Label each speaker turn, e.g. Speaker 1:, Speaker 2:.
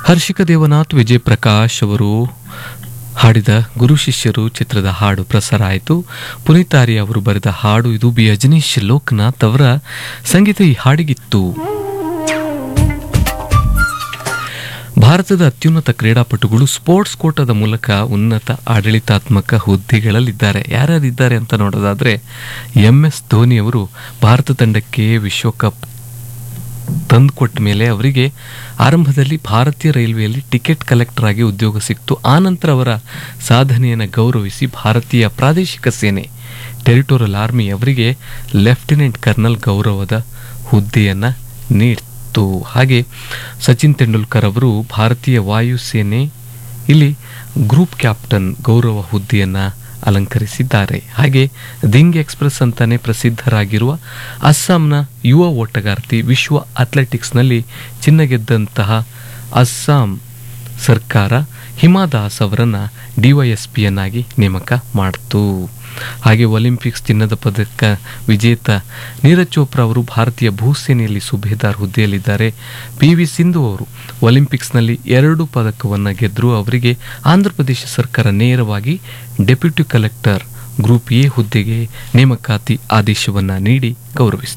Speaker 1: ಹರ್ಷಿಕ ದೇವನಾಥ್ ವಿಜಯ್ ಪ್ರಕಾಶ್ ಅವರು ಹಾಡಿದ ಗುರು ಶಿಷ್ಯರು ಚಿತ್ರದ ಹಾಡು ಪ್ರಸಾರ ಆಯಿತು ಪುನೀತ್ ಆರ್ಯ ಅವರು ಬರೆದ ಹಾಡು ಇದು ಬಿ ಅಜನೀಶ್ ಲೋಕನಾಥ್ ಅವರ ಸಂಗೀತ ಈ ಹಾಡಿಗಿತ್ತು ಭಾರತದ ಅತ್ಯುನ್ನತ ಕ್ರೀಡಾಪಟುಗಳು ಸ್ಪೋರ್ಟ್ಸ್ ಕೋಟಾದ ಮೂಲಕ ಉನ್ನತ ಆಡಳಿತಾತ್ಮಕ ಹುದ್ದೆಗಳಲ್ಲಿದ್ದಾರೆ ಯಾರ್ಯಾರಿದ್ದಾರೆ ಅಂತ ನೋಡೋದಾದ್ರೆ ಎಂ ಎಸ್ ಧೋನಿ ಅವರು ಭಾರತ ತಂಡಕ್ಕೆ ವಿಶ್ವಕಪ್ ತಂದುಕೊಟ್ಟ ಮೇಲೆ ಅವರಿಗೆ ಆರಂಭದಲ್ಲಿ ಭಾರತೀಯ ರೈಲ್ವೆಯಲ್ಲಿ ಟಿಕೆಟ್ ಕಲೆಕ್ಟರ್ ಆಗಿ ಉದ್ಯೋಗ ಸಿಕ್ತು ಆನಂತರ ಅವರ ಸಾಧನೆಯನ್ನು ಗೌರವಿಸಿ ಭಾರತೀಯ ಪ್ರಾದೇಶಿಕ ಸೇನೆ ಟೆರಿಟೋರಿಯಲ್ ಆರ್ಮಿ ಅವರಿಗೆ ಲೆಫ್ಟಿನೆಂಟ್ ಕರ್ನಲ್ ಗೌರವದ ಹುದ್ದೆಯನ್ನು ನೀಡಿತು ಹಾಗೆ ಸಚಿನ್ ತೆಂಡೂಲ್ಕರ್ ಅವರು ಭಾರತೀಯ ವಾಯುಸೇನೆ ಇಲ್ಲಿ ಗ್ರೂಪ್ ಕ್ಯಾಪ್ಟನ್ ಗೌರವ ಹುದ್ದೆಯನ್ನು ಅಲಂಕರಿಸಿದ್ದಾರೆ ಹಾಗೆ ದಿಂಗ್ ಎಕ್ಸ್ಪ್ರೆಸ್ ಅಂತಾನೆ ಪ್ರಸಿದ್ಧರಾಗಿರುವ ಅಸ್ಸಾಂನ ಯುವ ಓಟಗಾರ್ತಿ ವಿಶ್ವ ಅಥ್ಲೆಟಿಕ್ಸ್ನಲ್ಲಿ ಚಿನ್ನ ಗೆದ್ದಂತಹ ಅಸ್ಸಾಂ ಸರ್ಕಾರ ಹಿಮಾ ದಾಸ್ ಅವರನ್ನು ಡಿವೈಎಸ್ಪಿಯನ್ನಾಗಿ ನೇಮಕ ಮಾಡಿತು ಹಾಗೆ ಒಲಿಂಪಿಕ್ಸ್ ಚಿನ್ನದ ಪದಕ ವಿಜೇತ ನೀರಜ್ ಚೋಪ್ರಾ ಅವರು ಭಾರತೀಯ ಭೂಸೇನೆಯಲ್ಲಿ ಸುಬೇದಾರ್ ಹುದ್ದೆಯಲ್ಲಿದ್ದಾರೆ ಪಿ ವಿ ಸಿಂಧು ಅವರು ಒಲಿಂಪಿಕ್ಸ್ನಲ್ಲಿ ಎರಡು ಪದಕವನ್ನು ಗೆದ್ದರು ಅವರಿಗೆ ಆಂಧ್ರಪ್ರದೇಶ ಸರ್ಕಾರ ನೇರವಾಗಿ ಡೆಪ್ಯೂಟಿ ಕಲೆಕ್ಟರ್ ಗ್ರೂಪ್ ಎ ಹುದ್ದೆಗೆ ನೇಮಕಾತಿ ಆದೇಶವನ್ನು ನೀಡಿ ಗೌರವಿಸಿತು